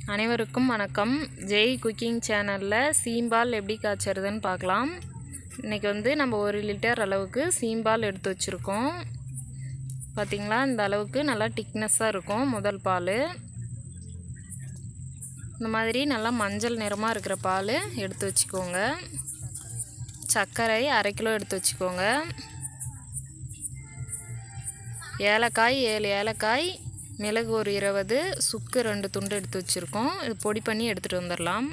அனைவருக்கும் வணக்கம் ஜெய் குக்கிங் சேனலில் சீம்பால் எப்படி காய்ச்சறதுன்னு பார்க்கலாம் இன்றைக்கி வந்து நம்ம ஒரு லிட்டர் அளவுக்கு சீம்பால் எடுத்து வச்சுருக்கோம் பார்த்திங்களா இந்த அளவுக்கு நல்லா திக்னஸ்ஸாக இருக்கும் முதல் பால் இந்த மாதிரி நல்லா மஞ்சள் நிறமாக இருக்கிற பால் எடுத்து வச்சுக்கோங்க சர்க்கரை அரை கிலோ எடுத்து வச்சுக்கோங்க ஏலக்காய் ஏழு ஏலக்காய் மிளகு ஒரு இருபது சுக்கு ரெண்டு துண்டு எடுத்து வச்சுருக்கோம் இது பொடி பண்ணி எடுத்துகிட்டு வந்துடலாம்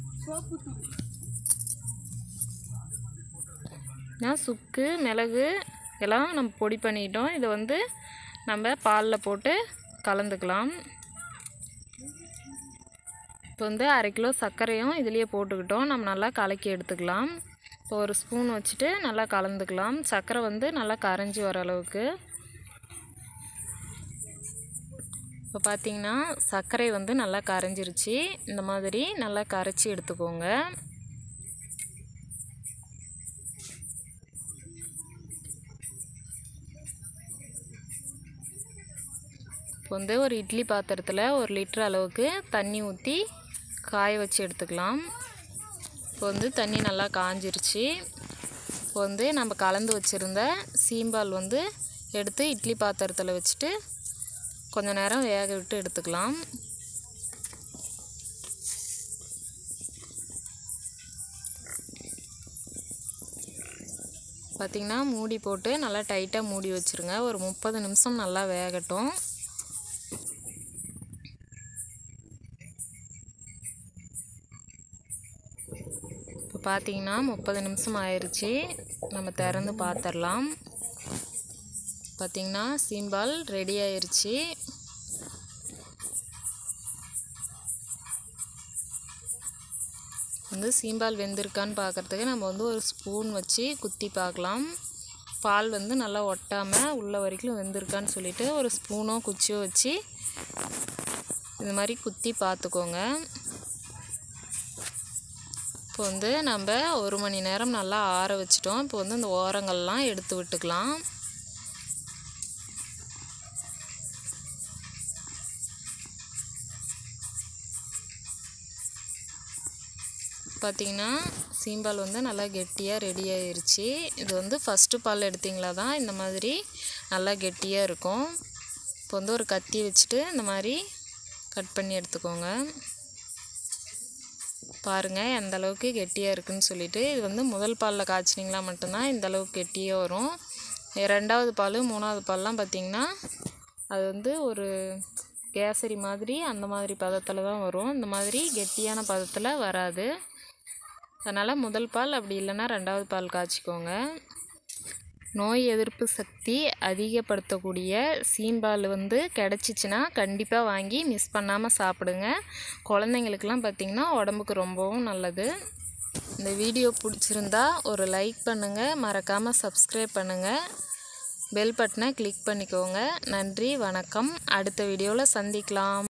நான் சுக்கு மிளகு எல்லாம் நம்ம பொடி பண்ணிட்டோம் இதை வந்து நம்ம பாலில் போட்டு கலந்துக்கலாம் இப்போ வந்து அரை கிலோ சர்க்கரையும் இதுலேயே போட்டுக்கிட்டோம் நம்ம நல்லா கலக்கி எடுத்துக்கலாம் இப்போ ஒரு ஸ்பூன் வச்சுட்டு நல்லா கலந்துக்கலாம் சர்க்கரை வந்து நல்லா கரைஞ்சி வர அளவுக்கு இப்போ பார்த்தீங்கன்னா சர்க்கரை வந்து நல்லா கரைஞ்சிருச்சு இந்த மாதிரி நல்லா கரைச்சி எடுத்துக்கோங்க இப்போ வந்து ஒரு இட்லி பாத்திரத்தில் ஒரு லிட்டர் அளவுக்கு தண்ணி ஊற்றி காய வச்சு எடுத்துக்கலாம் இப்போ வந்து தண்ணி நல்லா காஞ்சிருச்சு இப்போ வந்து நம்ம கலந்து வச்சுருந்த சீம்பால் வந்து எடுத்து இட்லி பாத்திரத்தில் வச்சுட்டு கொஞ்ச நேரம் வேக விட்டு எடுத்துக்கலாம் பார்த்திங்கன்னா மூடி போட்டு நல்லா டைட்டாக மூடி வச்சுருங்க ஒரு முப்பது நிமிஷம் நல்லா வேகட்டும் இப்போ பார்த்தீங்கன்னா முப்பது நிமிஷம் ஆயிடுச்சு நம்ம திறந்து பார்த்துடலாம் பார்த்திங்கன்னா சீம்பால் ரெடி ஆயிடுச்சு வந்து சீம்பால் வெந்திருக்கான்னு பார்க்குறதுக்கு நம்ம வந்து ஒரு ஸ்பூன் வச்சு குத்தி பார்க்கலாம் பால் வந்து நல்லா ஒட்டாமல் உள்ள வரைக்கும் வெந்திருக்கான்னு சொல்லிட்டு ஒரு ஸ்பூனோ குச்சியோ வச்சு இந்த மாதிரி குத்தி பார்த்துக்கோங்க இப்போ வந்து நம்ம ஒரு மணி நேரம் நல்லா ஆற வச்சிட்டோம் இப்போ வந்து இந்த ஓரங்கள்லாம் எடுத்து விட்டுக்கலாம் பார்த்திங்கன்னா சீம்பால் வந்து நல்லா கெட்டியாக ரெடி ஆயிருச்சு இது வந்து ஃபஸ்ட்டு பால் எடுத்திங்களா தான் இந்த மாதிரி நல்லா கெட்டியாக இருக்கும் இப்போ வந்து ஒரு கத்தி வச்சுட்டு இந்த மாதிரி கட் பண்ணி எடுத்துக்கோங்க பாருங்கள் எந்த அளவுக்கு கெட்டியாக இருக்குதுன்னு சொல்லிட்டு இது வந்து முதல் பாலில் காய்ச்சினிங்களா மட்டும்தான் இந்த அளவுக்கு கெட்டியாக வரும் ரெண்டாவது பால் மூணாவது பால்லாம் பார்த்திங்கன்னா அது வந்து ஒரு கேசரி மாதிரி அந்த மாதிரி பதத்தில் தான் வரும் இந்த மாதிரி கெட்டியான பதத்தில் வராது அதனால் முதல் பால் அப்படி இல்லைன்னா ரெண்டாவது பால் காய்ச்சிக்கோங்க நோய் எதிர்ப்பு சக்தி அதிகப்படுத்தக்கூடிய சீம்பால் வந்து கிடச்சிச்சின்னா கண்டிப்பாக வாங்கி மிஸ் பண்ணாமல் சாப்பிடுங்க குழந்தைங்களுக்கெல்லாம் பார்த்திங்கன்னா உடம்புக்கு ரொம்பவும் நல்லது இந்த வீடியோ பிடிச்சிருந்தா ஒரு லைக் பண்ணுங்கள் மறக்காமல் சப்ஸ்கிரைப் பண்ணுங்கள் பெல் பட்டனை கிளிக் பண்ணிக்கோங்க நன்றி வணக்கம் அடுத்த வீடியோவில் சந்திக்கலாம்